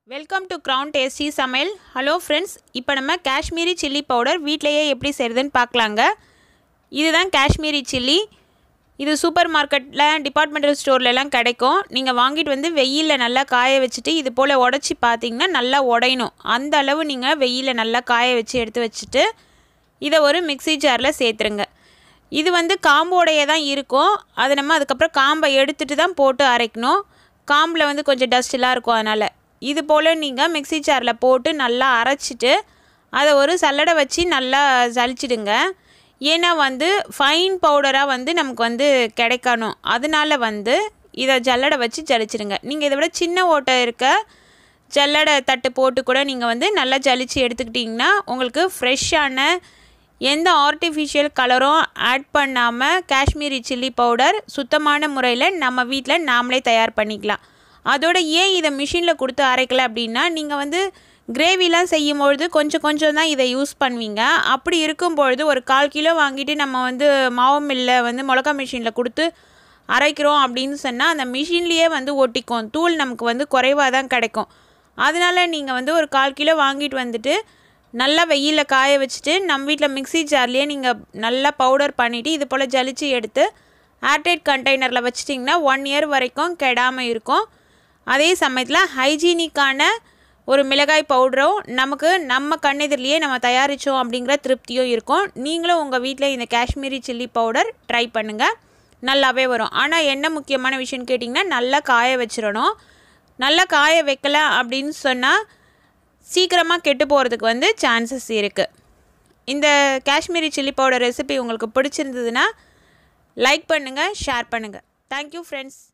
welcome to crown tasty சமையல் hello friends இப்போ நம்ம காஷ்மீரி சில்லி பவுடர் வீட்டிலையே எப்படி செய்கிறதுன்னு பார்க்கலாங்க இதுதான் காஷ்மீரி சில்லி இது சூப்பர் மார்க்கெட்டில் டிபார்ட்மெண்டல் ஸ்டோர்லலாம் கிடைக்கும் நீங்கள் வாங்கிட்டு வந்து வெயிலில் நல்லா காய வச்சுட்டு இது போல் உடச்சி பார்த்தீங்கன்னா நல்லா உடையணும் அந்த அளவு நீங்கள் வெயிலில் நல்லா காய வச்சு எடுத்து வச்சுட்டு இதை ஒரு மிக்ஸி ஜாரில் சேர்த்துருங்க இது வந்து காம்போடையே தான் இருக்கும் அது நம்ம அதுக்கப்புறம் காம்பை எடுத்துட்டு தான் போட்டு அரைக்கணும் காம்பில் வந்து கொஞ்சம் டஸ்ட்லாம் இருக்கும் அதனால் இது போல் நீங்கள் மிக்ஸி ஜாரில் போட்டு நல்லா அரைச்சிட்டு அதை ஒரு சல்லடை வச்சு நல்லா ஜலிச்சிடுங்க ஏன்னா வந்து ஃபைன் பவுடராக வந்து நமக்கு வந்து கிடைக்கணும் அதனால வந்து இதை ஜல்லடை வச்சு ஜலிச்சிடுங்க நீங்கள் இதை விட சின்ன ஓட்டை இருக்க ஜல்லடை தட்டு போட்டு கூட நீங்கள் வந்து நல்லா ஜலிச்சு எடுத்துக்கிட்டிங்கன்னா உங்களுக்கு ஃப்ரெஷ்ஷான எந்த ஆர்டிஃபிஷியல் கலரும் ஆட் பண்ணாமல் காஷ்மீரி சில்லி பவுடர் சுத்தமான முறையில் நம்ம வீட்டில் நாமளே தயார் பண்ணிக்கலாம் அதோட ஏன் இதை மிஷினில் கொடுத்து அரைக்கல அப்படின்னா நீங்கள் வந்து கிரேவிலாம் செய்யும்பொழுது கொஞ்சம் கொஞ்சம் தான் இதை யூஸ் பண்ணுவீங்க அப்படி இருக்கும்பொழுது ஒரு கால் கிலோ வாங்கிட்டு நம்ம வந்து மாவு மில்லில் வந்து மிளகா மிஷினில் கொடுத்து அரைக்கிறோம் அப்படின்னு சொன்னால் அந்த மிஷின்லேயே வந்து ஒட்டிக்கும் தூள் நமக்கு வந்து குறைவாக தான் கிடைக்கும் அதனால் நீங்கள் வந்து ஒரு கால் கிலோ வாங்கிட்டு வந்துட்டு நல்லா வெயிலில் காய வச்சுட்டு நம்ம வீட்டில் மிக்ஸி ஜார்லேயே நீங்கள் நல்லா பவுடர் பண்ணிவிட்டு இது போல் ஜலிச்சு எடுத்து ஏர்டைட் கண்டெய்னரில் வச்சிட்டிங்கன்னா ஒன் இயர் வரைக்கும் கெடாமல் இருக்கும் அதே சமயத்தில் ஹைஜீனிக்கான ஒரு மிளகாய் பவுடரும் நமக்கு நம்ம கண்ணெதிரிலேயே நம்ம தயாரித்தோம் அப்படிங்கிற திருப்தியும் இருக்கும் நீங்களும் உங்கள் வீட்டில் இந்த காஷ்மீரி சில்லி பவுடர் ட்ரை பண்ணுங்கள் நல்லாவே வரும் ஆனால் என்ன முக்கியமான விஷயம்னு கேட்டிங்கன்னா நல்லா காய வச்சிடணும் நல்லா காய வைக்கல அப்படின்னு சொன்னால் சீக்கிரமாக கெட்டு போகிறதுக்கு வந்து சான்சஸ் இருக்குது இந்த காஷ்மீரி சில்லி பவுடர் ரெசிபி உங்களுக்கு பிடிச்சிருந்ததுன்னா லைக் பண்ணுங்கள் ஷேர் பண்ணுங்கள் தேங்க்யூ ஃப்ரெண்ட்ஸ்